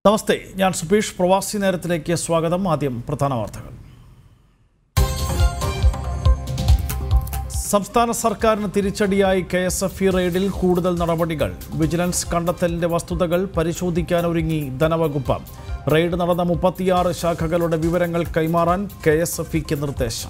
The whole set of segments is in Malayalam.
നമസ്തേ ഞാൻ സുപീഷ് പ്രവാസി നേരത്തിലേക്ക് സ്വാഗതം ആദ്യം പ്രധാന വാർത്തകൾ സംസ്ഥാന സർക്കാരിന് തിരിച്ചടിയായി കെ എസ് എഫ് ഇ റെയ്ഡിൽ കൂടുതൽ നടപടികൾ വിജിലൻസ് കണ്ടെത്തലിന്റെ വസ്തുതകൾ പരിശോധിക്കാനൊരുങ്ങി ധനവകുപ്പ് റെയ്ഡ് നടന്ന മുപ്പത്തിയാറ് ശാഖകളുടെ വിവരങ്ങൾ കൈമാറാൻ കെ എസ് എഫ് ഇക്ക് നിർദ്ദേശം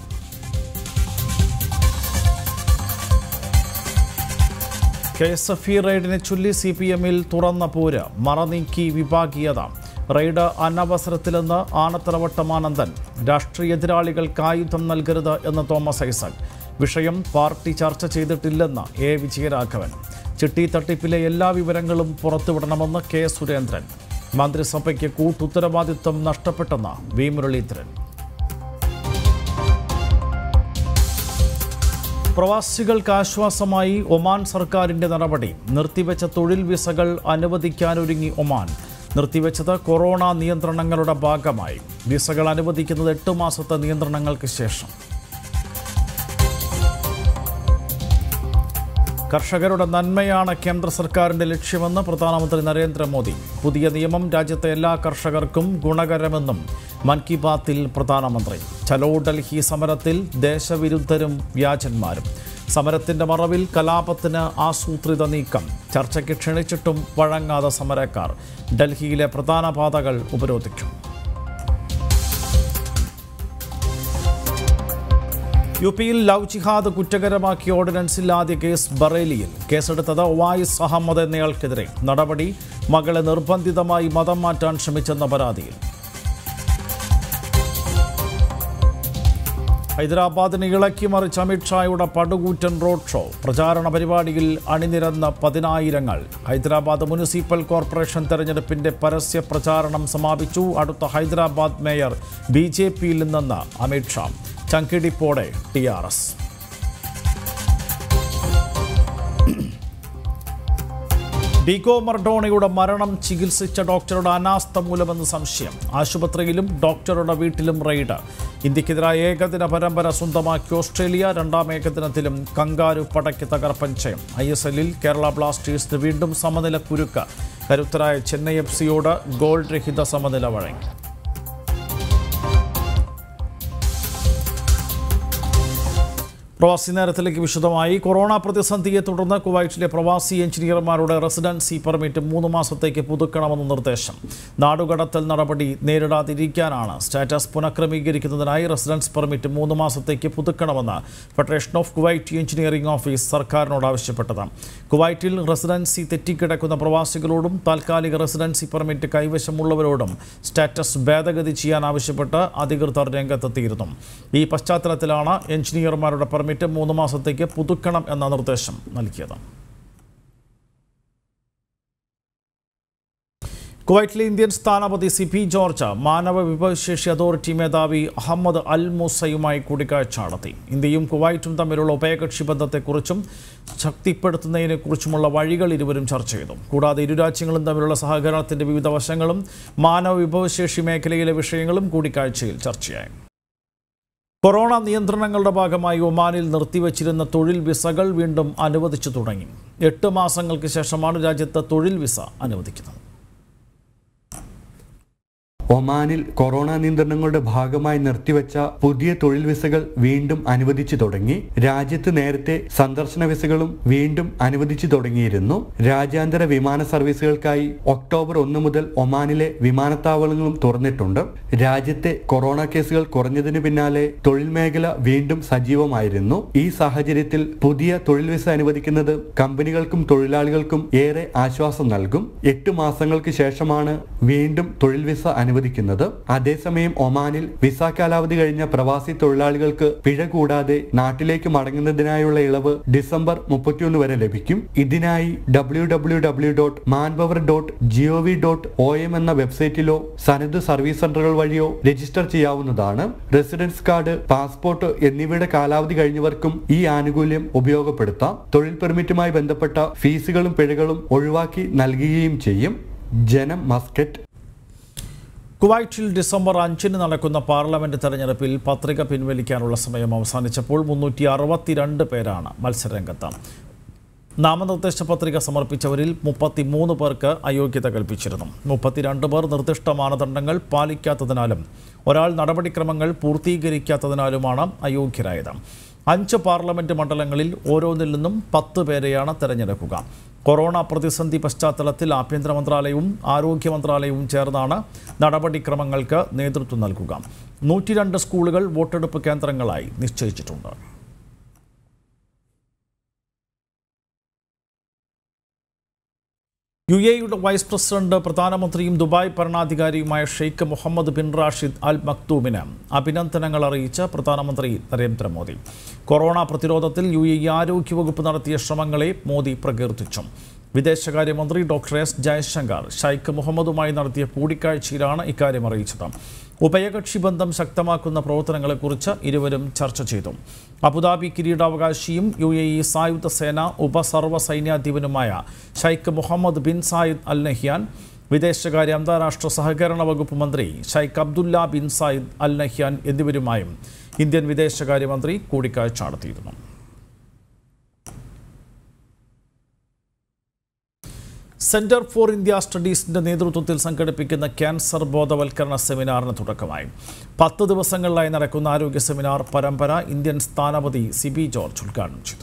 കെ എസ് എഫ് ഇ റെയ്ഡിനെ ചൊല്ലി സി പി എമ്മിൽ തുറന്ന പോര് മറനീക്കി വിഭാഗീയത റെയ്ഡ് അനവസരത്തിലെന്ന് ആനത്തറവട്ടം ആനന്ദൻ രാഷ്ട്രീയ എതിരാളികൾക്ക് ആയുധം നൽകരുത് എന്ന് തോമസ് ഐസക് വിഷയം പാർട്ടി ചർച്ച ചെയ്തിട്ടില്ലെന്ന് എ വിജയരാഘവൻ ചിട്ടി തട്ടിപ്പിലെ എല്ലാ വിവരങ്ങളും പുറത്തുവിടണമെന്ന് കെ സുരേന്ദ്രൻ മന്ത്രിസഭയ്ക്ക് കൂട്ടുത്തരവാദിത്വം നഷ്ടപ്പെട്ടെന്ന് വി മുരളീധരൻ പ്രവാസികൾക്ക് ആശ്വാസമായി ഒമാൻ സർക്കാരിന്റെ നടപടി നിർത്തിവെച്ച തൊഴിൽ വിസകൾ അനുവദിക്കാനൊരുങ്ങി ഒമാൻ നിർത്തിവെച്ചത് കൊറോണ നിയന്ത്രണങ്ങളുടെ ഭാഗമായി വിസകൾ അനുവദിക്കുന്നത് എട്ട് മാസത്തെ നിയന്ത്രണങ്ങൾക്ക് ശേഷം കർഷകരുടെ നന്മയാണ് കേന്ദ്ര സർക്കാരിന്റെ ലക്ഷ്യമെന്ന് പ്രധാനമന്ത്രി നരേന്ദ്രമോദി പുതിയ നിയമം രാജ്യത്തെ എല്ലാ കർഷകർക്കും ഗുണകരമെന്നും മൻ കി ബാത്തിൽ പ്രധാനമന്ത്രി ചലോ ഡൽഹി സമരത്തിൽ ദേശവിരുദ്ധരും വ്യാജന്മാരും സമരത്തിന്റെ മറവിൽ കലാപത്തിന് ആസൂത്രിത നീക്കം ചർച്ചയ്ക്ക് ക്ഷണിച്ചിട്ടും വഴങ്ങാതെ സമരക്കാർ ഡൽഹിയിലെ പ്രധാന പാതകൾ ഉപരോധിക്കും യു പിയിൽ ലവ് ജിഹാദ് കുറ്റകരമാക്കിയ ഓർഡിനൻസിൽ ആദ്യ കേസ് ബറേലിയിൽ കേസെടുത്തത് ഒവായിസ് അഹമ്മദ് എന്നയാൾക്കെതിരെ നടപടി മകളെ നിർബന്ധിതമായി മതം മാറ്റാൻ ശ്രമിച്ചെന്ന പരാതിയിൽ ഹൈദരാബാദിനെ ഇളക്കി മറിച്ച് അമിത്ഷായുടെ പടുകൂറ്റൻ റോഡ് ഷോ പ്രചാരണ പരിപാടിയിൽ അണിനിരന്ന പതിനായിരങ്ങൾ ഹൈദരാബാദ് മുനിസിപ്പൽ കോർപ്പറേഷൻ തെരഞ്ഞെടുപ്പിന്റെ പരസ്യ പ്രചാരണം സമാപിച്ചു അടുത്ത ഹൈദരാബാദ് മേയർ ബി ജെ പിയിൽ നിന്നെന്ന് അമിത്ഷാ ചങ്കിടിപ്പോടെ ടി ആർ എസ് ഡിഗോ മർഡോണയുടെ മരണം ചികിത്സിച്ച ഡോക്ടറുടെ അനാസ്ഥ മൂലമെന്ന് സംശയം ആശുപത്രിയിലും ഡോക്ടറുടെ വീട്ടിലും റെയ്ഡ് ഇന്ത്യക്കെതിരായ ഏകദിന പരമ്പര സ്വന്തമാക്കി ഓസ്ട്രേലിയ രണ്ടാം ഏകദിനത്തിലും കങ്കാരു പടയ്ക്ക് തകർപ്പൻ ജയം ഐ എസ് എല്ലിൽ കേരള ബ്ലാസ്റ്റേഴ്സിന് വീണ്ടും സമനില കുരുക്ക് കരുത്തരായ ചെന്നൈ എഫ് സിയോട് ഗോൾ രഹിത സമനില വഴങ്ങി പ്രവാസി നേരത്തിലേക്ക് വിശദമായി കൊറോണ പ്രതിസന്ധിയെ തുടർന്ന് കുവൈറ്റിലെ പ്രവാസി എഞ്ചിനീയർമാരുടെ റെസിഡൻസി പെർമിറ്റ് മൂന്ന് മാസത്തേക്ക് പുതുക്കണമെന്ന് നിർദ്ദേശം നാടുകടത്തൽ നടപടി നേരിടാതിരിക്കാനാണ് സ്റ്റാറ്റസ് പുനഃക്രമീകരിക്കുന്നതിനായി റെസിഡൻസ് പെർമിറ്റ് മൂന്ന് മാസത്തേക്ക് പുതുക്കണമെന്ന് federation of Kuwait engineering office സർക്കാരിനോട് ആവശ്യപ്പെട്ടത് കുവൈറ്റിൽ റെസിഡൻസി തെറ്റിക്കിടക്കുന്ന പ്രവാസികളോടും താൽക്കാലിക റെസിഡൻസി പെർമിറ്റ് കൈവശമുള്ളവരോടും സ്റ്റാറ്റസ് ഭേദഗതി ചെയ്യാൻ ആവശ്യപ്പെട്ട് അധികൃതർ രംഗത്തെത്തിയിരുന്നു ഈ പശ്ചാത്തലത്തിലാണ് എഞ്ചിനീയർമാരുടെ പെർമിറ്റ് മൂന്ന് മാസത്തേക്ക് പുതുക്കണം എന്ന നിർദ്ദേശം നൽകിയത് കുവൈറ്റിലെ ഇന്ത്യൻ സ്ഥാനപതി സി പി ജോർജ് മാനവ വിഭവശേഷി അതോറിറ്റി മേധാവി അഹമ്മദ് അൽ മൂസയുമായി കൂടിക്കാഴ്ച നടത്തി ഇന്ത്യയും കുവൈറ്റും തമ്മിലുള്ള ഉഭയകക്ഷി ബന്ധത്തെക്കുറിച്ചും ശക്തിപ്പെടുത്തുന്നതിനെക്കുറിച്ചുമുള്ള വഴികൾ ഇരുവരും ചർച്ച ചെയ്തു കൂടാതെ ഇരു രാജ്യങ്ങളും തമ്മിലുള്ള സഹകരണത്തിന്റെ വിവിധ വശങ്ങളും മാനവ വിഭവശേഷി മേഖലയിലെ വിഷയങ്ങളും കൂടിക്കാഴ്ചയിൽ ചർച്ചയായി കൊറോണ നിയന്ത്രണങ്ങളുടെ ഭാഗമായി ഒമാനിൽ നിർത്തിവച്ചിരുന്ന തൊഴിൽ വിസകൾ വീണ്ടും അനുവദിച്ചു തുടങ്ങി എട്ട് മാസങ്ങൾക്ക് ശേഷമാണ് രാജ്യത്ത് തൊഴിൽ വിസ അനുവദിക്കുന്നത് ഒമാനിൽ കൊറോണ നിയന്ത്രണങ്ങളുടെ ഭാഗമായി നിർത്തിവെച്ച പുതിയ തൊഴിൽ വിസകൾ വീണ്ടും അനുവദിച്ചു തുടങ്ങി രാജ്യത്ത് നേരത്തെ സന്ദർശന വിസകളും വീണ്ടും അനുവദിച്ചു തുടങ്ങിയിരുന്നു രാജ്യാന്തര വിമാന സർവീസുകൾക്കായി ഒക്ടോബർ ഒന്ന് മുതൽ ഒമാനിലെ വിമാനത്താവളങ്ങളും തുറന്നിട്ടുണ്ട് രാജ്യത്തെ കൊറോണ കേസുകൾ കുറഞ്ഞതിന് പിന്നാലെ തൊഴിൽ മേഖല വീണ്ടും സജീവമായിരുന്നു ഈ സാഹചര്യത്തിൽ പുതിയ തൊഴിൽ വിസ അനുവദിക്കുന്നത് കമ്പനികൾക്കും തൊഴിലാളികൾക്കും ഏറെ ആശ്വാസം നൽകും എട്ട് മാസങ്ങൾക്ക് ശേഷമാണ് വീണ്ടും തൊഴിൽ വിസ അനുവദിക്കുന്നത് അതേസമയം ഒമാനിൽ വിസ കാലാവധി കഴിഞ്ഞ പ്രവാസി തൊഴിലാളികൾക്ക് പിഴ കൂടാതെ നാട്ടിലേക്ക് മടങ്ങുന്നതിനായുള്ള ഇളവ് ഡിസംബർ മുപ്പത്തിയൊന്ന് വരെ ലഭിക്കും ഇതിനായി W W W dot manpower dot G O V dot O M എന്ന വെബ്സൈറ്റിലോ സനത് സർവീസ് സെന്ററുകൾ വഴിയോ രജിസ്റ്റർ ചെയ്യാവുന്നതാണ് റെസിഡൻസ് കാർഡ് പാസ്പോർട്ട് എന്നിവയുടെ കാലാവധി കഴിഞ്ഞവർക്കും ഈ ആനുകൂല്യം ഉപയോഗപ്പെടുത്താം തൊഴിൽ പെർമിറ്റുമായി ബന്ധപ്പെട്ട ഫീസുകളും പിഴകളും ഒഴിവാക്കി നൽകുകയും ചെയ്യും ജനം മസ്കറ്റ് കുവൈറ്റിൽ ഡിസംബർ അഞ്ചിന് നടക്കുന്ന പാർലമെന്റ് തെരഞ്ഞെടുപ്പിൽ പത്രിക പിൻവലിക്കാനുള്ള സമയം അവസാനിച്ചപ്പോൾ മുന്നൂറ്റി അറുപത്തിരണ്ട് പേരാണ് മത്സരരംഗത്ത് നാമനിർദ്ദേശ പത്രിക സമർപ്പിച്ചവരിൽ മുപ്പത്തിമൂന്ന് പേർക്ക് അയോഗ്യത കൽപ്പിച്ചിരുന്നു മുപ്പത്തിരണ്ട് പേർ നിർദ്ദിഷ്ട മാനദണ്ഡങ്ങൾ പാലിക്കാത്തതിനാലും ഒരാൾ നടപടിക്രമങ്ങൾ പൂർത്തീകരിക്കാത്തതിനാലുമാണ് അയോഗ്യരായത് അഞ്ച് പാർലമെന്റ് മണ്ഡലങ്ങളിൽ ഓരോന്നിൽ നിന്നും പത്ത് പേരെയാണ് തെരഞ്ഞെടുക്കുക കൊറോണ പ്രതിസന്ധി പശ്ചാത്തലത്തിൽ ആഭ്യന്തര മന്ത്രാലയവും ആരോഗ്യ മന്ത്രാലയവും ചേർന്നാണ് നടപടിക്രമങ്ങൾക്ക് നേതൃത്വം നൽകുക നൂറ്റിരണ്ട് സ്കൂളുകൾ വോട്ടെടുപ്പ് കേന്ദ്രങ്ങളായി നിശ്ചയിച്ചിട്ടുണ്ട് യു എയുടെ വൈസ് പ്രസിഡന്റ് പ്രധാനമന്ത്രിയും ദുബായ് ഭരണാധികാരിയുമായ Sheikh Mohammed bin Rashid Al മക്തൂമിന് അഭിനന്ദനങ്ങൾ അറിയിച്ച പ്രധാനമന്ത്രി നരേന്ദ്രമോദി കൊറോണ പ്രതിരോധത്തിൽ യു എ ആരോഗ്യവകുപ്പ് നടത്തിയ ശ്രമങ്ങളെ മോദി പ്രകീർത്തിച്ചു വിദേശകാര്യമന്ത്രി ഡോക്ടർ എസ് ജയശങ്കർ ഷൈഖ് മുഹമ്മദുമായി നടത്തിയ കൂടിക്കാഴ്ചയിലാണ് ഇക്കാര്യം അറിയിച്ചത് ഉഭയകക്ഷി ബന്ധം ശക്തമാക്കുന്ന പ്രവർത്തനങ്ങളെക്കുറിച്ച് ഇരുവരും ചർച്ച ചെയ്തു അബുദാബി കിരീടാവകാശിയും യു എ ഇ സായുധ സേന ഉപസർവ സൈന്യാധിപനുമായ Sheikh Mohammed bin Zayed Al Nahyan വിദേശകാര്യ അന്താരാഷ്ട്ര സഹകരണ വകുപ്പ് മന്ത്രി Sheikh Abdullah bin Zayed Al Nahyan എന്നിവരുമായും ഇന്ത്യൻ വിദേശകാര്യമന്ത്രി കൂടിക്കാഴ്ച നടത്തിയിരുന്നു സെന്റർ ഫോർ ഇന്ത്യ സ്റ്റഡീസിന്റെ നേതൃത്വത്തിൽ സംഘടിപ്പിക്കുന്ന ക്യാൻസർ ബോധവൽക്കരണ സെമിനാറിന് തുടക്കമായി പത്ത് ദിവസങ്ങളിലായി നടക്കുന്ന ആരോഗ്യ സെമിനാർ പരമ്പര ഇന്ത്യൻ സ്ഥാനപതി സിബി ജോർജ് ഉദ്ഘാടനം ചെയ്തു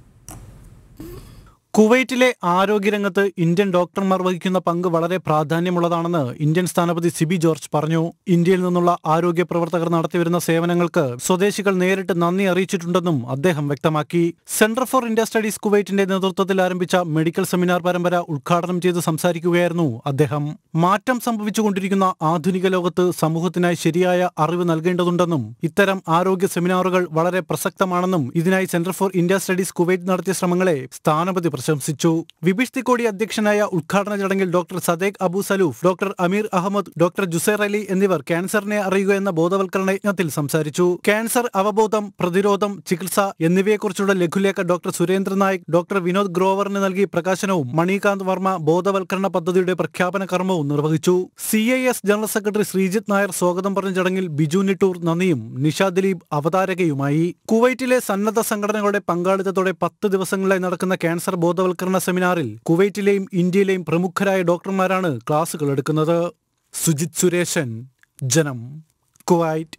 കുവൈറ്റിലെ ആരോഗ്യരംഗത്ത് ഇന്ത്യൻ ഡോക്ടർമാർ വഹിക്കുന്ന പങ്ക് വളരെ പ്രാധാന്യമുള്ളതാണെന്ന് ഇന്ത്യൻ സ്ഥാനപതി സിബി ജോർജ് പറഞ്ഞു ഇന്ത്യയിൽ നിന്നുള്ള ആരോഗ്യ പ്രവർത്തകർ നടത്തിവരുന്ന സേവനങ്ങൾക്ക് സ്വദേശികൾ നേരിട്ട് നന്ദി അറിയിച്ചിട്ടുണ്ടെന്നും അദ്ദേഹം വ്യക്തമാക്കി സെന്റർ ഫോർ ഇന്ത്യ സ്റ്റഡീസ് കുവൈറ്റിന്റെ നേതൃത്വത്തിൽ ആരംഭിച്ച മെഡിക്കൽ സെമിനാർ പരമ്പര ഉദ്ഘാടനം ചെയ്ത് സംസാരിക്കുകയായിരുന്നു അദ്ദേഹം മാറ്റം സംഭവിച്ചുകൊണ്ടിരിക്കുന്ന ആധുനിക ലോകത്ത് സമൂഹത്തിനായി ശരിയായ അറിവ് നൽകേണ്ടതുണ്ടെന്നും ഇത്തരം ആരോഗ്യ സെമിനാറുകൾ വളരെ പ്രസക്തമാണെന്നും ഇതിനായി centre for India studies Kuwait നടത്തിയ ശ്രമങ്ങളെ സ്ഥാനപതി പ്രശംസിച്ചു വിബിഷ് തിക്കോടി അധ്യക്ഷനായ ഉദ്ഘാടന ചടങ്ങിൽ doctor Sadeq Abu Salouf doctor Amir Ahmed doctor Jusair Ali എന്നിവർ ക്യാൻസറിനെ അറിയുക എന്ന ബോധവൽക്കരണ യജ്ഞത്തിൽ സംസാരിച്ചു ക്യാൻസർ അവബോധം പ്രതിരോധം ചികിത്സ എന്നിവയെക്കുറിച്ചുള്ള ലഘുലേഖ ഡോക്ടർ സുരേന്ദ്ര നായിക് ഡോക്ടർ വിനോദ് ഗ്രോവറിന് നൽകി പ്രകാശനവും മണികാന്ത് വർമ്മ ബോധവൽക്കരണ പദ്ധതിയുടെ പ്രഖ്യാപന കർമ്മവും നിർവഹിച്ചു C I S general secretary Sreejith Nair സ്വാഗതം പറഞ്ഞ ചടങ്ങിൽ ബിജു നിട്ടൂർ നന്ദിയും നിഷ ദിലീപ് അവതാരകയുമായി കുവൈറ്റിലെ സന്നദ്ധ സംഘടനകളുടെ പങ്കാളിത്തത്തോടെ പത്ത് ദിവസങ്ങളിലായി നടക്കുന്ന ക്യാൻസർ ബോധവൽക്കരണ സെമിനാറിൽ കുവൈറ്റിലെയും ഇന്ത്യയിലെയും പ്രമുഖരായ ഡോക്ടർമാരാണ് ക്ലാസുകൾ എടുക്കുന്നത് Sujith Sureshan Janam Kuwait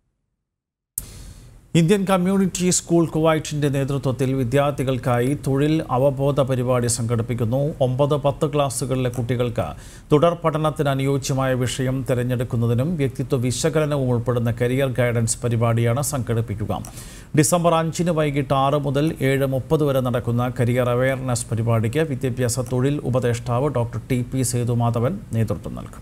Indian community school കുവൈറ്റിന്റെ നേതൃത്വത്തിൽ വിദ്യാർത്ഥികൾക്കായി തൊഴിൽ അവബോധ പരിപാടി സംഘടിപ്പിക്കുന്നു ഒമ്പത് പത്ത് ക്ലാസ്സുകളിലെ കുട്ടികൾക്ക് തുടർ പഠനത്തിന് അനുയോജ്യമായ വിഷയം തിരഞ്ഞെടുക്കുന്നതിനും വ്യക്തിത്വ വിശകലനവും ഉൾപ്പെടുന്ന കരിയർ ഗൈഡൻസ് പരിപാടിയാണ് സംഘടിപ്പിക്കുക ഡിസംബർ അഞ്ചിന് വൈകിട്ട് ആറ് മുതൽ ഏഴ് മുപ്പത് വരെ നടക്കുന്ന കരിയർ അവയർനെസ് പരിപാടിക്ക് വിദ്യാഭ്യാസ തൊഴിൽ ഉപദേഷ്ടാവ് ഡോക്ടർ ടി പി സേതുമാധവൻ നേതൃത്വം നൽകും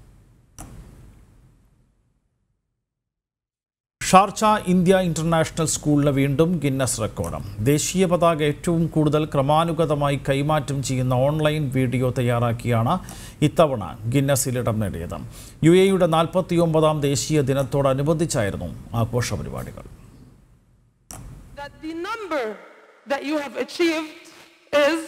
ഷാർജ ഇന്ത്യ ഇന്റർനാഷണൽ സ്കൂളിന് വീണ്ടും ഗിന്നസ് റെക്കോർഡ് ദേശീയ പതാക ഏറ്റവും കൂടുതൽ ക്രമാനുഗതമായി കൈമാറ്റം ചെയ്യുന്ന ഓൺലൈൻ വീഡിയോ തയ്യാറാക്കിയാണ് ഇത്തവണ ഗിന്നസിൽ ഇടം നേടിയത് യു എയുടെ നാൽപ്പത്തിയൊമ്പതാം ദേശീയ ദിനത്തോടനുബന്ധിച്ചായിരുന്നു ആഘോഷ പരിപാടികൾ that the number that you have achieved is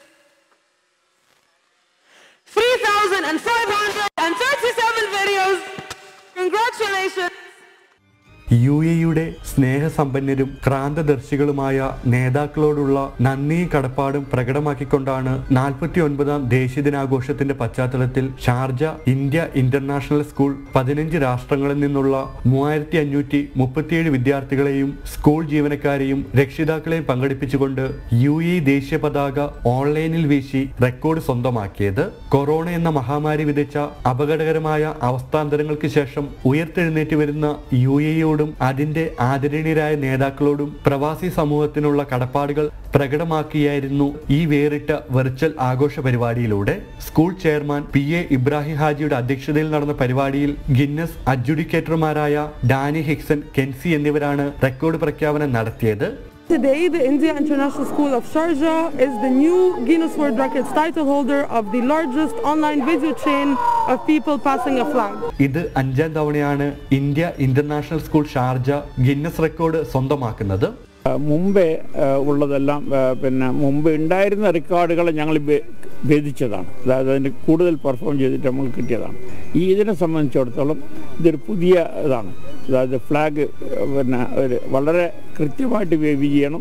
3,537 videos. Congratulations. U എയുടെ സ്നേഹസമ്പന്നരും ക്രാന്തദർശികളുമായ നേതാക്കളോടുള്ള നന്ദിയും കടപ്പാടും പ്രകടമാക്കിക്കൊണ്ടാണ് നാൽപ്പത്തി ഒൻപതാം ദേശീയ ദിനാഘോഷത്തിന്റെ പശ്ചാത്തലത്തിൽ ഷാർജ ഇന്ത്യ ഇന്റർനാഷണൽ സ്കൂൾ പതിനഞ്ച് രാഷ്ട്രങ്ങളിൽ നിന്നുള്ള മൂവായിരത്തി അഞ്ഞൂറ്റി മുപ്പത്തിയേഴ് വിദ്യാർത്ഥികളെയും സ്കൂൾ ജീവനക്കാരെയും രക്ഷിതാക്കളെയും പങ്കെടുപ്പിച്ചുകൊണ്ട് യു എ ദേശീയ പതാക ഓൺലൈനിൽ വീശി റെക്കോർഡ് സ്വന്തമാക്കിയത് കൊറോണ എന്ന മഹാമാരി വിതച്ച അപകടകരമായ അവസ്ഥാന്തരങ്ങൾക്ക് ശേഷം ഉയർത്തെഴുന്നേറ്റ് വരുന്ന യു എയോടും അതിന്റെ ആദരണീയരായ നേതാക്കളോടും പ്രവാസി സമൂഹത്തിനുള്ള കടപ്പാടുകൾ പ്രകടമാക്കിയായിരുന്നു ഈ വേറിട്ട വെർച്വൽ ആഘോഷ പരിപാടിയിലൂടെ school chairman P A Ibrahim ഹാജിയുടെ അധ്യക്ഷതയിൽ നടന്ന പരിപാടിയിൽ ഗിന്നസ് അഡ്ജുഡിക്കേറ്റർമാരായ ഡാനി ഹിക്സൺ കെൻസി എന്നിവരാണ് റെക്കോർഡ് പ്രഖ്യാപനം നടത്തിയത് Today, the India International School of Sharjah is the new Guinness World Records title holder of the largest online video chain of people passing a flag. ഇത് അഞ്ചാം തവണയാണ് India international school Sharjah Guinness record സ്വന്തമാക്കുന്നത് ആ, മുമ്പേ ആ, ഉള്ളതെല്ലാം ആ, പിന്നെ മുമ്പ് ഉണ്ടായിരുന്ന റെക്കോർഡുകൾ ഞങ്ങൾ ഭേ- ഭേദിച്ചതാണ് അതായത് അതിന് കൂടുതൽ പെർഫോം ചെയ്തിട്ട് നമ്മൾ കിട്ടിയതാണ് ഈ ഇതിനെ സംബന്ധിച്ചിടത്തോളം ഇതൊരു പുതിയ ഇതാണ് അതായത് ഫ്ലാഗ് പിന്നെ ഒരു വളരെ കൃത്യമായിട്ട് വേവി ചെയ്യണം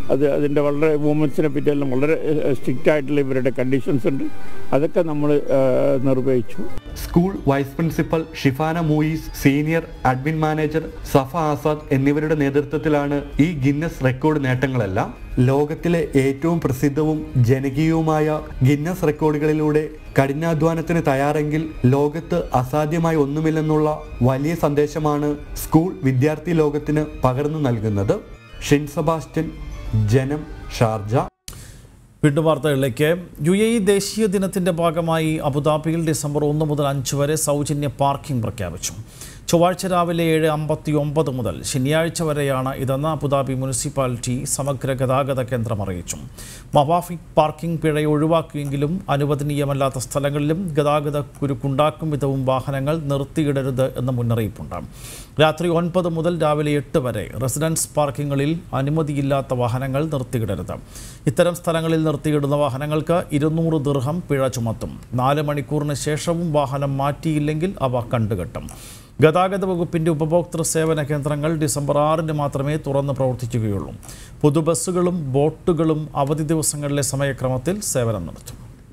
അത് അതിൻ്റെ വളരെ വുമൻസിനെ പറ്റിയെല്ലാം വളരെ സ്ട്രിക്റ്റ് ആയിട്ടുള്ള ഇവരുടെ കണ്ടീഷൻസ് ഉണ്ട് അതൊക്കെ നമ്മൾ നിർവഹിച്ചു school vice principal Shifana Moyis senior admin manager Safa Azad എന്നിവരുടെ നേതൃത്വത്തിലാണ് ഈ ഗിന്നസ് റെക്കോർഡ് നേട്ടങ്ങളെല്ലാം ലോകത്തിലെ ഏറ്റവും പ്രസിദ്ധവും ജനകീയവുമായ ഗിന്നസ് റെക്കോർഡുകളിലൂടെ കഠിനാധ്വാനത്തിന് തയ്യാറെങ്കിൽ ലോകത്ത് അസാധ്യമായി ഒന്നുമില്ലെന്നുള്ള വലിയ സന്ദേശമാണ് സ്കൂൾ വിദ്യാർത്ഥി ലോകത്തിന് പകർന്നു നൽകുന്നത് ഷിൻ സെബാസ്റ്റ്യൻ ജനം ഷാർജ വീണ്ടും വാർത്തകളിലേക്ക് യു എ ഇ ദേശീയ ദിനത്തിന്റെ ഭാഗമായി അബുദാബിയിൽ ഡിസംബർ ഒന്ന് മുതൽ അഞ്ച് വരെ സൗജന്യ പാർക്കിംഗ് പ്രഖ്യാപിച്ചു ചൊവ്വാഴ്ച രാവിലെ ഏഴ് അമ്പത്തി ഒമ്പത് മുതൽ ശനിയാഴ്ച വരെയാണ് ഇതെന്ന് അബുദാബി മുനിസിപ്പാലിറ്റി സമഗ്ര ഗതാഗത കേന്ദ്രം അറിയിച്ചു മവാഫിക് പാർക്കിംഗ് പിഴ ഒഴിവാക്കിയെങ്കിലും അനുവദനീയമല്ലാത്ത സ്ഥലങ്ങളിലും ഗതാഗത കുരുക്കുണ്ടാക്കും വിധവും വാഹനങ്ങൾ നിർത്തിയിടരുത് എന്ന മുന്നറിയിപ്പുണ്ട് രാത്രി ഒൻപത് മുതൽ രാവിലെ എട്ട് വരെ റെസിഡൻസ് പാർക്കിങ്ങുകളിൽ അനുമതിയില്ലാത്ത വാഹനങ്ങൾ നിർത്തിയിടരുത് ഇത്തരം സ്ഥലങ്ങളിൽ നിർത്തിയിടുന്ന വാഹനങ്ങൾക്ക് ഇരുന്നൂറ് ദിർഹം പിഴ ചുമത്തും നാല് മണിക്കൂറിന് ശേഷവും വാഹനം മാറ്റിയില്ലെങ്കിൽ അവ കണ്ടുകെട്ടും ഗതാഗത വകുപ്പിന്റെ ഉപഭോക്തൃ സേവന കേന്ദ്രങ്ങൾ ഡിസംബർ ആറിന് മാത്രമേ തുറന്ന് പ്രവർത്തിക്കുകയുള്ളൂ പൊതുബസ്സുകളും ബോട്ടുകളും അവധി ദിവസങ്ങളിലെ സമയക്രമത്തിൽ സേവനം നടത്തും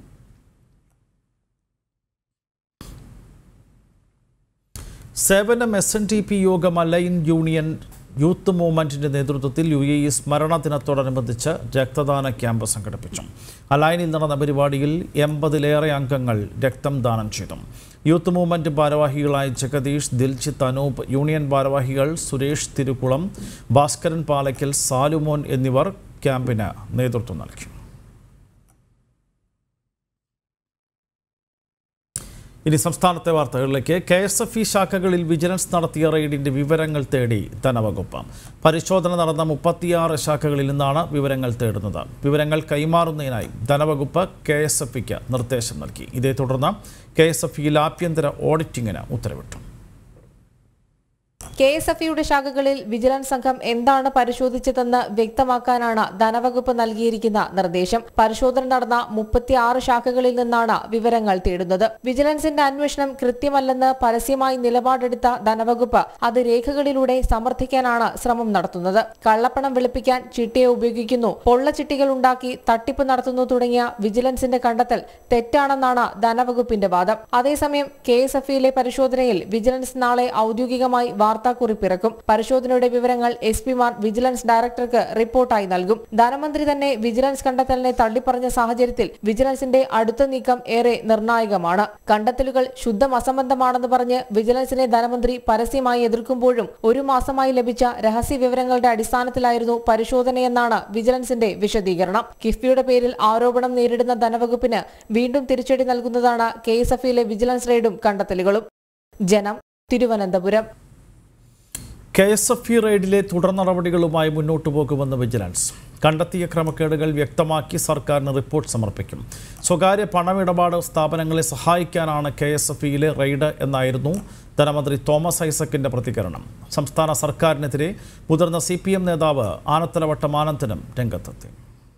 സേവനം എസ് എൻ ടി പി യോഗം അലൈൻ യൂണിയൻ യൂത്ത് മൂവ്മെന്റിന്റെ നേതൃത്വത്തിൽ യു എ ഇ സ്മരണ ദിനത്തോടനുബന്ധിച്ച് രക്തദാന ക്യാമ്പ് സംഘടിപ്പിച്ചു അലൈനിൽ നടന്ന പരിപാടിയിൽ എൺപതിലേറെ അംഗങ്ങൾ രക്തം ദാനം ചെയ്തു യൂത്ത് മൂവ്മെന്റ് ഭാരവാഹികളായ ജഗദീഷ് ദിൽജിത്ത് അനൂപ് യൂണിയൻ ഭാരവാഹികൾ സുരേഷ് തിരുക്കുളം ഭാസ്കരൻ പാലയ്ക്കൽ സാലുമോൻ എന്നിവർ ക്യാമ്പിന് നേതൃത്വം നൽകി ഇനി സംസ്ഥാനത്തെ വാർത്തകളിലേക്ക് കെ എസ് എഫ് ഇ ശാഖകളിൽ വിജിലൻസ് നടത്തിയ റെയ്ഡിന്റെ വിവരങ്ങൾ തേടി ധനവകുപ്പ് പരിശോധന നടന്ന മുപ്പത്തിയാറ് ശാഖകളിൽ നിന്നാണ് വിവരങ്ങൾ തേടുന്നത് വിവരങ്ങൾ കൈമാറുന്നതിനായി ധനവകുപ്പ് കെ എസ് എഫ് ഇക്ക് നിർദ്ദേശം നൽകി ഇതേ തുടർന്ന് കെ എസ് എഫ് ഇയിൽ ആഭ്യന്തര ഓഡിറ്റിംഗിന് ഉത്തരവിട്ടു കെ എസ് എഫ് ഇയുടെ ശാഖകളിൽ വിജിലൻസ് സംഘം എന്താണ് പരിശോധിച്ചതെന്ന് വ്യക്തമാക്കാനാണ് ധനവകുപ്പ് നൽകിയിരിക്കുന്ന നിർദ്ദേശം പരിശോധന നടന്ന മുപ്പത്തിയാറ് ശാഖകളിൽ നിന്നാണ് വിവരങ്ങൾ തേടുന്നത് വിജിലൻസിന്റെ അന്വേഷണം കൃത്യമല്ലെന്ന് പരസ്യമായി നിലപാടെടുത്ത ധനവകുപ്പ് അത് രേഖകളിലൂടെ സമർത്ഥിക്കാനാണ് ശ്രമം നടത്തുന്നത് കള്ളപ്പണം വെളുപ്പിക്കാൻ ചിട്ടിയെ ഉപയോഗിക്കുന്നു പൊള്ളച്ചിട്ടികൾ ഉണ്ടാക്കി തട്ടിപ്പ് നടത്തുന്നു തുടങ്ങിയ വിജിലൻസിന്റെ കണ്ടെത്തൽ തെറ്റാണെന്നാണ് ധനവകുപ്പിന്റെ വാദം അതേസമയം കെ എസ് എഫ് ഇയിലെ പരിശോധനയിൽ വിജിലൻസ് നാളെ ഔദ്യോഗികമായി വാർത്താക്കുറിപ്പിറക്കും പരിശോധനയുടെ വിവരങ്ങൾ എസ് പിമാർ വിജിലൻസ് ഡയറക്ടർക്ക് റിപ്പോർട്ടായി നൽകും ധനമന്ത്രി തന്നെ വിജിലൻസ് കണ്ടെത്തലിനെ തള്ളിപ്പറഞ്ഞ സാഹചര്യത്തിൽ വിജിലൻസിന്റെ അടുത്ത നീക്കം ഏറെ നിർണായകമാണ് കണ്ടെത്തലുകൾ ശുദ്ധം അസംബന്ധമാണെന്ന് പറഞ്ഞ് വിജിലൻസിനെ ധനമന്ത്രി പരസ്യമായി എതിർക്കുമ്പോഴും ഒരു മാസമായി ലഭിച്ച രഹസ്യ വിവരങ്ങളുടെ അടിസ്ഥാനത്തിലായിരുന്നു പരിശോധനയെന്നാണ് വിജിലൻസിന്റെ വിശദീകരണം കിഫ്ബിയുടെ പേരിൽ ആരോപണം നേരിടുന്ന ധനവകുപ്പിന് വീണ്ടും തിരിച്ചടി നൽകുന്നതാണ് കെ എസ് എഫ് വിജിലൻസ് റെയ്ഡും കണ്ടെത്തലുകളും Janam Thiruvananthapuram K S F E റെയ്ഡിലെ തുടർ നടപടികളുമായി മുന്നോട്ടു പോകുമെന്ന് വിജിലൻസ് കണ്ടെത്തിയ ക്രമക്കേടുകൾ വ്യക്തമാക്കി സർക്കാരിന് റിപ്പോർട്ട് സമർപ്പിക്കും സ്വകാര്യ പണമിടപാട് സ്ഥാപനങ്ങളെ സഹായിക്കാനാണ് കെ എസ് എഫ് ഇയിലെ റെയ്ഡ് എന്നായിരുന്നു ധനമന്ത്രി തോമസ് ഐസക്കിന്റെ പ്രതികരണം സംസ്ഥാന സർക്കാരിനെതിരെ മുതിർന്ന സി പി എം നേതാവ് ആനത്തലവട്ടം ആനന്ദനും രംഗത്തെത്തി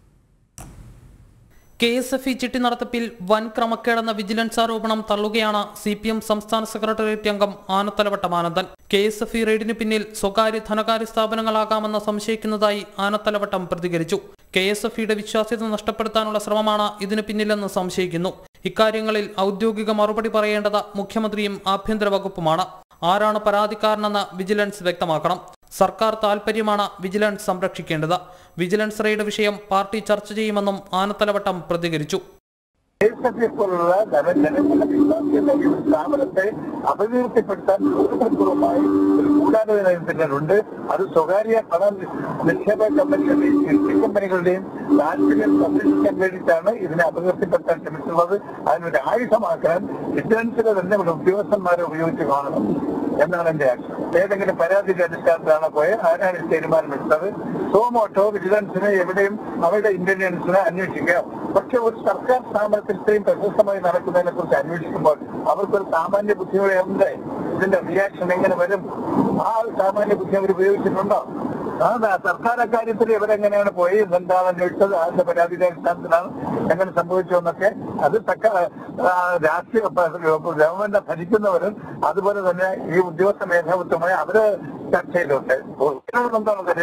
കെ എസ് എഫ് ഇ ചിട്ടി നടത്തിപ്പിൽ വൻ ക്രമക്കേടെന്ന വിജിലൻസ് ആരോപണം തള്ളുകയാണ് സി പി എം സംസ്ഥാന സെക്രട്ടേറിയറ്റ് അംഗം Anathalavattom Anandan K S F E റെയ്ഡിന് പിന്നിൽ സ്വകാര്യ ധനകാര്യ സ്ഥാപനങ്ങളാകാമെന്ന് സംശയിക്കുന്നതായി ആനത്തലവട്ടം പ്രതികരിച്ചു കെ എസ് എഫ് ഇയുടെ വിശ്വാസ്യത നഷ്ടപ്പെടുത്താനുള്ള ശ്രമമാണ് ഇതിന് പിന്നിലെന്ന് സംശയിക്കുന്നു ഇക്കാര്യങ്ങളിൽ ഔദ്യോഗിക മറുപടി പറയേണ്ടത് മുഖ്യമന്ത്രിയും ആഭ്യന്തര വകുപ്പുമാണ് ആരാണ് പരാതിക്കാരനെന്ന് വിജിലൻസ് വ്യക്തമാക്കണം സർക്കാർ താൽപര്യമാണ് വിജിലൻസ് സംരക്ഷിക്കേണ്ടത് വിജിലൻസ് റെയ്ഡ് വിഷയം പാർട്ടി ചർച്ച ചെയ്യുമെന്നും ആനത്തലവട്ടം പ്രതികരിച്ചു ദേശത്തെ പോലുള്ള ധനജനങ്ങളുടെ വിശ്വാസ്യത ഈ ഒരു സ്ഥാപനത്തെ അപകീർത്തിപ്പെടുത്താൻ ബോധപൂർവമായി ഒരു ഗൂഢാലോചന പിന്നിലുണ്ട് അത് സ്വകാര്യ പണ നിക്ഷേപ കമ്പനികളുടെയും കൃഷി കമ്പനികളുടെയും താല്പര്യം സംരക്ഷിക്കാൻ വേണ്ടിയിട്ടാണ് ഇതിനെ അപകീർത്തിപ്പെടുത്താൻ ശ്രമിച്ചുള്ളത് അതിനൊരു ആയുധമാക്കാൻ വിജിലൻസിലെ തന്നെ ഒരു ഉദ്യോഗസ്ഥന്മാരെ ഉപയോഗിച്ച് കാണണം എന്നാണ് എന്റെ ആശയം ഏതെങ്കിലും പരാതിയുടെ അടിസ്ഥാനത്തിലാണ് പോയത് ആരാണ് ഈ തീരുമാനമെടുത്തത് സോമോട്ടോ വിജിലൻസിനെ എവിടെയും അവരുടെ ഇന്റലിജൻസിനെ അന്വേഷിക്കാം പക്ഷെ ഒരു സർക്കാർ സ്ഥാപനത്തിൽ ഇത്രയും പ്രശസ്തമായി നടക്കുന്നതിനെ കുറിച്ച് അന്വേഷിക്കുമ്പോൾ അവർക്കൊരു സാമാന്യ ബുദ്ധിയോടെ ഉണ്ട് ഇതിന്റെ റിയാക്ഷൻ എങ്ങനെ വരും ആ ഒരു സാമാന്യ ബുദ്ധി അവർ ഉപയോഗിച്ചിട്ടുണ്ടോ ആ സർക്കാർ അക്കാര്യത്തിൽ ഇവരെങ്ങനെയാണ് പോയി എന്താണ് അന്വേഷിച്ചത് അതിന്റെ പരാതിയുടെ അടിസ്ഥാനത്തിലാണ് എങ്ങനെ സംഭവിച്ചതെന്നൊക്കെ അത് തക്ക ആ, രാഷ്ട്രീയ ഗവൺമെന്റ് ഭരിക്കുന്നവരും അതുപോലെ തന്നെ ഈ ഉദ്യോഗസ്ഥ മേധാവിത്വമായി അവര് ചർച്ചയിലുണ്ട് എന്താണെന്നതിൽ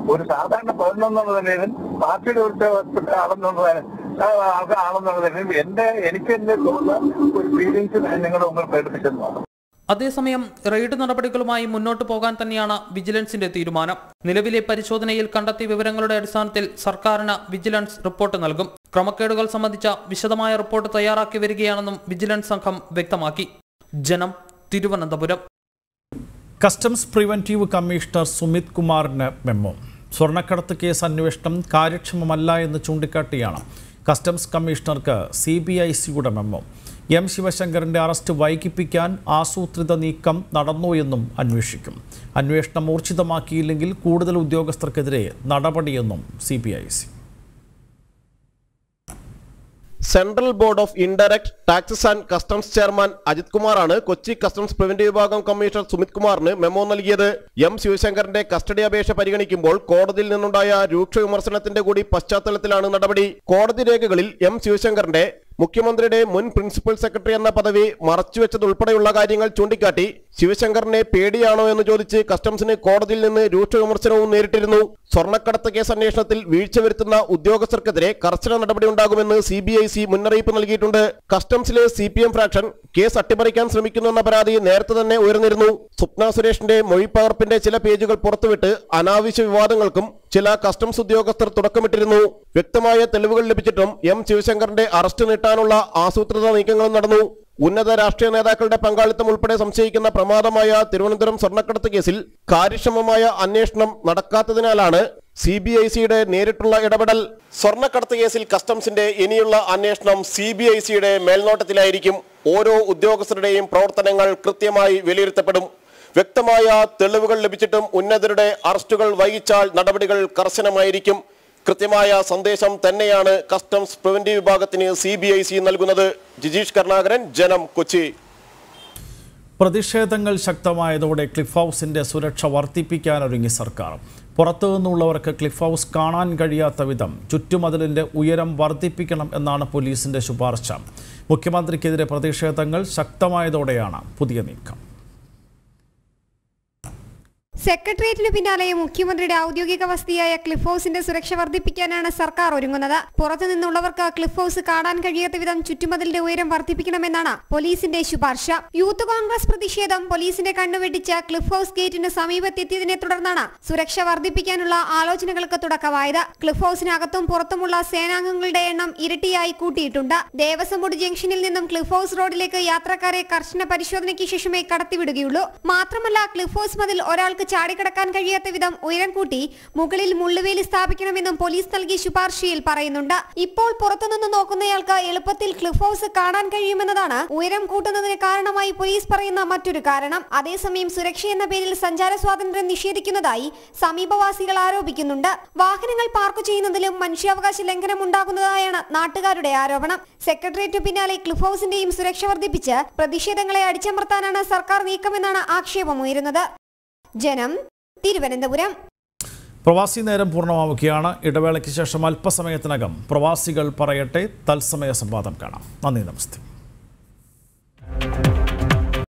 ഒരു സാധാരണ പൗരനെന്നുള്ള നിലയിലും പാർട്ടിയുടെ ഉത്തരവാദിത്തപ്പെട്ട ആളെന്നുള്ള ആളെന്നുള്ള നിലയിലും എന്റെ എനിക്ക് എന്റെ തോന്നുന്ന ഒരു ഫീലിങ്സ് ഞാൻ നിങ്ങളുടെ മുമ്പിൽ പ്രകടിപ്പിച്ചെന്നാണ് അതേസമയം റെയ്ഡ് നടപടികളുമായി മുന്നോട്ടു പോകാൻ തന്നെയാണ് വിജിലൻസിന്റെ തീരുമാനം നിലവിലെ പരിശോധനയിൽ കണ്ടെത്തിയ വിവരങ്ങളുടെ അടിസ്ഥാനത്തിൽ സർക്കാരിന് വിജിലൻസ് റിപ്പോർട്ട് നൽകും ക്രമക്കേടുകൾ സംബന്ധിച്ച വിശദമായ റിപ്പോർട്ട് തയ്യാറാക്കി വരികയാണെന്നും വിജിലൻസ് സംഘം വ്യക്തമാക്കി Janam Thiruvananthapuram customs preventive commissioner Sumit കുമാറിന് മെമ്മോ സ്വർണ്ണക്കടത്ത് കേസ് അന്വേഷണം കാര്യക്ഷമമല്ല എന്ന് ചൂണ്ടിക്കാട്ടിയാണ് കസ്റ്റംസ് കമ്മീഷണർക്ക് സി ബി ഐ സിയുടെ മെമ്മോ എം ശിവശങ്കറിന്റെ അറസ്റ്റ് വൈകിപ്പിക്കാൻ ആസൂത്രിത നീക്കം നടന്നോ എന്നും അന്വേഷിക്കും അന്വേഷണം ഊർജിതമാക്കിയില്ലെങ്കിൽ കൂടുതൽ ഉദ്യോഗസ്ഥർക്കെതിരെ നടപടിയെന്നും C B I C central board of indirect taxes and customs chairman Ajith കുമാറാണ് കൊച്ചി കസ്റ്റംസ് പ്രിവന്റീവ് വിഭാഗം കമ്മീഷണർ സുമിത് കുമാറിന് മെമ്മോ നൽകിയത് എം ശിവശങ്കറിന്റെ കസ്റ്റഡി അപേക്ഷ പരിഗണിക്കുമ്പോൾ കോടതിയിൽ നിന്നുണ്ടായ രൂക്ഷ വിമർശനത്തിന്റെ കൂടി പശ്ചാത്തലത്തിലാണ് നടപടി കോടതി രേഖകളിൽ എം ശിവശങ്കറിന്റെ മുഖ്യമന്ത്രിയുടെ മുൻ പ്രിൻസിപ്പൽ സെക്രട്ടറി എന്ന പദവി മറച്ചുവെച്ചതുൾപ്പെടെയുള്ള കാര്യങ്ങൾ ചൂണ്ടിക്കാട്ടി ശിവശങ്കറിനെ പേടിയാണോ എന്ന് ചോദിച്ച് കസ്റ്റംസിന് കോടതിയിൽ നിന്ന് രൂക്ഷ വിമർശനവും നേരിട്ടിരുന്നു സ്വർണ്ണക്കടത്ത് കേസ് അന്വേഷണത്തിൽ വീഴ്ച വരുത്തുന്ന ഉദ്യോഗസ്ഥർക്കെതിരെ കർശന നടപടി ഉണ്ടാകുമെന്ന് സി ബി ഐ സി മുന്നറിയിപ്പ് നൽകിയിട്ടുണ്ട് കസ്റ്റംസിലെ C P M fraction case അട്ടിമറിക്കാൻ ശ്രമിക്കുന്നുവെന്ന പരാതി നേരത്തെ തന്നെ ഉയർന്നിരുന്നു സ്വപ്ന സുരേഷിന്റെ മൊഴിപ്പകർപ്പിന്റെ ചില പേജുകൾ പുറത്തുവിട്ട് അനാവശ്യ വിവാദങ്ങൾക്കും ചില കസ്റ്റംസ് ഉദ്യോഗസ്ഥർ തുടക്കമിട്ടിരുന്നു വ്യക്തമായ തെളിവുകൾ ലഭിച്ചിട്ടും എം ശിവശങ്കറിന്റെ അറസ്റ്റ് നീട്ടാനുള്ള ആസൂത്രിത നീക്കങ്ങളും നടന്നു ഉന്നത രാഷ്ട്രീയ നേതാക്കളുടെ പങ്കാളിത്തം ഉൾപ്പെടെ സംശയിക്കുന്ന പ്രമാദമായ തിരുവനന്തപുരം സ്വർണ്ണക്കടത്ത് കേസിൽ കാര്യക്ഷമമായ അന്വേഷണം നടക്കാത്തതിനാലാണ് സി ബി ഐ സിയുടെ നേരിട്ടുള്ള ഇടപെടൽ സ്വർണ്ണക്കടത്ത് കേസിൽ കസ്റ്റംസിന്റെ ഇനിയുള്ള അന്വേഷണം സി ബി ഐ സിയുടെ മേൽനോട്ടത്തിലായിരിക്കും ഓരോ ഉദ്യോഗസ്ഥരുടെയും പ്രവർത്തനങ്ങൾ കൃത്യമായി വിലയിരുത്തപ്പെടും വ്യക്തമായ തെളിവുകൾ ലഭിച്ചിട്ടും ഉന്നതരുടെ അറസ്റ്റുകൾ വൈകിച്ചാൽ നടപടികൾ കർശനമായിരിക്കും കൃത്യമായ സന്ദേശം തന്നെയാണ് കസ്റ്റംസ് പ്രിവന്റീവ് വിഭാഗത്തിന് സി ബി ഐ സി നൽകുന്നത് ജിജീഷ് കരുണാകരൻ ജനം കൊച്ചി പ്രതിഷേധങ്ങൾ ശക്തമായതോടെ ക്ലിഫ് ഹൗസിന്റെ സുരക്ഷ വർദ്ധിപ്പിക്കാനൊരുങ്ങി സർക്കാർ പുറത്തു നിന്നുള്ളവർക്ക് ക്ലിഫ് ഹൗസ് കാണാൻ കഴിയാത്ത വിധം ചുറ്റുമതിലിന്റെ ഉയരം വർദ്ധിപ്പിക്കണം എന്നാണ് പോലീസിന്റെ ശുപാർശ മുഖ്യമന്ത്രിക്കെതിരെ പ്രതിഷേധങ്ങൾ ശക്തമായതോടെയാണ് പുതിയ നീക്കം സെക്രട്ടേറിയറ്റിന് പിന്നാലെ മുഖ്യമന്ത്രിയുടെ ഔദ്യോഗിക വസതിയായ ക്ലിഫ് ഹൗസിന്റെ സുരക്ഷ വർദ്ധിപ്പിക്കാനാണ് സർക്കാർ ഒരുങ്ങുന്നത് പുറത്തു നിന്നുള്ളവർക്ക് ക്ലിഫ് ഹൗസ് കാണാൻ കഴിയാത്ത വിധം ചുറ്റുമതിലിന്റെ ഉയരം വർദ്ധിപ്പിക്കണമെന്നാണ് പോലീസിന്റെ ശുപാർശ യൂത്ത് കോൺഗ്രസ് പ്രതിഷേധം പോലീസിന്റെ കണ്ണുവെട്ടിച്ച് ക്ലിഫ് ഹൗസ് ഗേറ്റിന് സമീപത്തെത്തിയതിനെ തുടർന്നാണ് സുരക്ഷ വർദ്ധിപ്പിക്കാനുള്ള ആലോചനകൾക്ക് തുടക്കമായത് ക്ലിഫ് ഹൗസിനകത്തും പുറത്തുമുള്ള സേനാംഗങ്ങളുടെ എണ്ണം ഇരട്ടിയായി കൂട്ടിയിട്ടുണ്ട് ദേവസ്വം ബോർഡ് ജംഗ്ഷനിൽ നിന്നും ക്ലിഫ് ഹൗസ് റോഡിലേക്ക് യാത്രക്കാരെ കർശന പരിശോധനയ്ക്ക് ശേഷമേ കടത്തിവിടുകയുള്ളൂ മാത്രമല്ല ക്ലിഫ് ഹൗസ് മതിൽ ഒരാൾക്ക് ചാടിക്കടക്കാൻ കഴിയാത്ത വിധം ഉയരം കൂട്ടി മുകളിൽ മുള്ളുവേലി സ്ഥാപിക്കണമെന്നും പോലീസ് നൽകിയ ശുപാർശയിൽ പറയുന്നുണ്ട് ഇപ്പോൾ പുറത്തുനിന്ന് നോക്കുന്നയാൾക്ക് എളുപ്പത്തിൽ ക്ലിഫ് ഹൗസ് കാണാൻ കഴിയുമെന്നതാണ് ഉയരം കൂട്ടുന്നതിന് കാരണമായി പോലീസ് പറയുന്ന മറ്റൊരു കാരണം അതേസമയം സുരക്ഷ എന്ന പേരിൽ സഞ്ചാര സ്വാതന്ത്ര്യം നിഷേധിക്കുന്നതായി സമീപവാസികൾ ആരോപിക്കുന്നുണ്ട് വാഹനങ്ങൾ പാർക്ക് ചെയ്യുന്നതിലും മനുഷ്യാവകാശ ലംഘനം ഉണ്ടാകുന്നതായാണ് നാട്ടുകാരുടെ ആരോപണം സെക്രട്ടേറിയറ്റ് പിന്നാലെ ക്ലിഫ് ഹൗസിന്റെയും സുരക്ഷ വർദ്ധിപ്പിച്ച് പ്രതിഷേധങ്ങളെ അടിച്ചമർത്താനാണ് സർക്കാർ നീക്കമെന്നാണ് ആക്ഷേപമുയരുന്നത് ജനം തിരുവനന്തപുരം പ്രവാസി നേരം പൂർണ്ണമാവുകയാണ് ഇടവേളയ്ക്ക് ശേഷം അല്പസമയത്തിനകം പ്രവാസികൾ പറയട്ടെ തത്സമയ സംവാദം കാണാം നന്ദി നമസ്തേ